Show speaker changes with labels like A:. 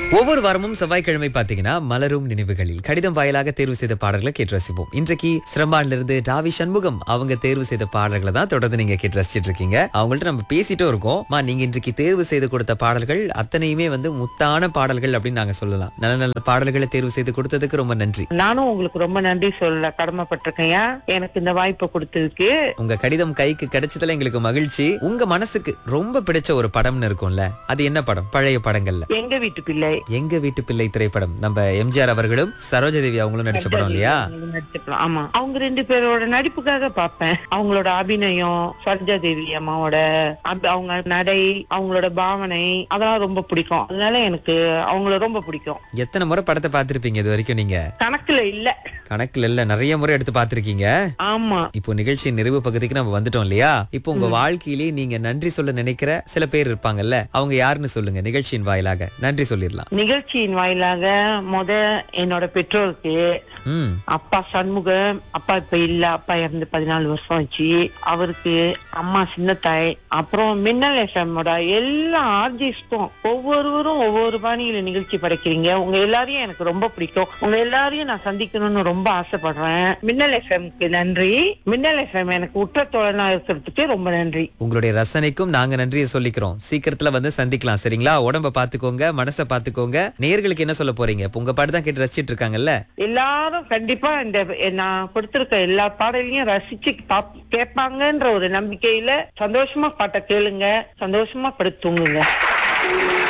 A: ஒவ்வொரு வாரமும் செவ்வாய்க்கிழமை பாத்தீங்கன்னா மலரும் நினைவுகளில் கடிதம் வாயிலாக தேர்வு செய்த பாடல்களை கேட்டு ரசிப்போம் இன்றைக்கு சிரம்பான்ல இருந்து டாவி சண்முகம் அவங்க தேர்வு செய்த பாடல்களை தான் தொடர்ந்து நீங்க கேட்டு ரசிச்சிட்டு இருக்கீங்க அவங்கள்ட்ட நம்ம பேசிட்டும் இருக்கோம் மா நீங்க இன்றைக்கு தேர்வு செய்து கொடுத்த பாடல்கள் அத்தனையுமே வந்து முத்தான பாடல்கள் அப்படின்னு நாங்க சொல்லலாம் நல்ல நல்ல பாடல்களை தேர்வு செய்து கொடுத்ததுக்கு ரொம்ப நன்றி
B: நானும் உங்களுக்கு ரொம்ப நன்றி சொல்ல கடமைப்பட்டிருக்கேன்யா எனக்கு இந்த வாய்ப்பை கொடுத்ததுக்கு
A: உங்க கடிதம் கைக்கு கிடைச்சதுல எங்களுக்கு மகிழ்ச்சி உங்க மனசுக்கு ரொம்ப பிடிச்ச ஒரு படம்னு இருக்கும்ல அது என்ன படம் பழைய படங்கள்ல
B: எங்க வீட்டு பிள்ளை
A: எங்க வீட்டு பிள்ளை திரைப்படம் நம்ம எம்ஜிஆர் அவர்களும் சரோஜாதேவி அவங்களும் நடிச்ச படம் இல்லையா
B: நடிச்சுக்கலாம் ஆமா அவங்க ரெண்டு பேரோட நடிப்புக்காக பார்ப்பேன் அவங்களோட அபிநயம் சரோஜா தேவி அம்மாவோட அப்- அவங்க நடை அவங்களோட பாவனை அதெல்லாம் ரொம்ப பிடிக்கும் அதனால எனக்கு அவங்கள ரொம்ப பிடிக்கும்
A: எத்தனை முறை படத்தை பார்த்திருப்பீங்க இது வரைக்கும் நீங்க
B: கணக்குல இல்ல
A: கணக்குல இல்ல நிறைய முறை எடுத்து பார்த்திருக்கீங்க
B: ஆமா
A: இப்போ நிகழ்ச்சி நிறைவு பகுதிக்கு நம்ம வந்துட்டோம் இல்லையா இப்போ உங்க வாழ்க்கையிலேயே நீங்க நன்றி சொல்ல நினைக்கிற சில பேர் இருப்பாங்கல்ல அவங்க யாருன்னு சொல்லுங்க நிகழ்ச்சியின் வாயிலாக நன்றி சொல்லிடலாம்
B: நிகழ்ச்சியின் வாயிலாக முத என்னோட பெற்றோருக்கு
A: ம்
B: அப்பா சண்முகம் அப்பா இப்ப இல்ல அப்பா இறந்து பதினாலு வருஷம் ஆச்சு அவருக்கு அம்மா சின்னத்தாய் அப்புறம் மின்னல் எஃப்எம்மோட எல்லா ஆர்ஜிஸ்டும் ஒவ்வொருவரும் ஒவ்வொரு பாணியில நிகழ்ச்சி படைக்கிறீங்க உங்க எல்லாரையும் எனக்கு ரொம்ப பிடிக்கும் உங்க எல்லாரையும் நான் சந்திக்கணும்னு ரொம்ப ஆசைப்படுறேன் மின்னல் எஃப்எம்க்கு நன்றி மின்னல் எஃப்எம் எனக்கு உற்ற தோழனா இருக்கிறதுக்கு ரொம்ப நன்றி
A: உங்களுடைய ரசனைக்கும் நாங்க நன்றியை சொல்லிக்கிறோம் சீக்கிரத்துல வந்து சந்திக்கலாம் சரிங்களா உடம்ப பாத்துக்கோங்க மனசை பாத்துக்கோங்க நேயர்களுக்கு என்ன சொல்ல போறீங்க இப்ப உங்க பாட்டு தான் கேட்டு ரசிச்சிட்டு இருக்காங்கல்ல
B: எல்லாரும் கண்டிப்பா இந்த நான் கொடுத்திருக்க எல்லா பாடலையும் ரசிச்சு பாப்- கேட்பாங்கன்ற ஒரு நம்பிக்கையில சந்தோஷமா பாட்டை கேளுங்க சந்தோஷமா படுத்து தூங்குங்க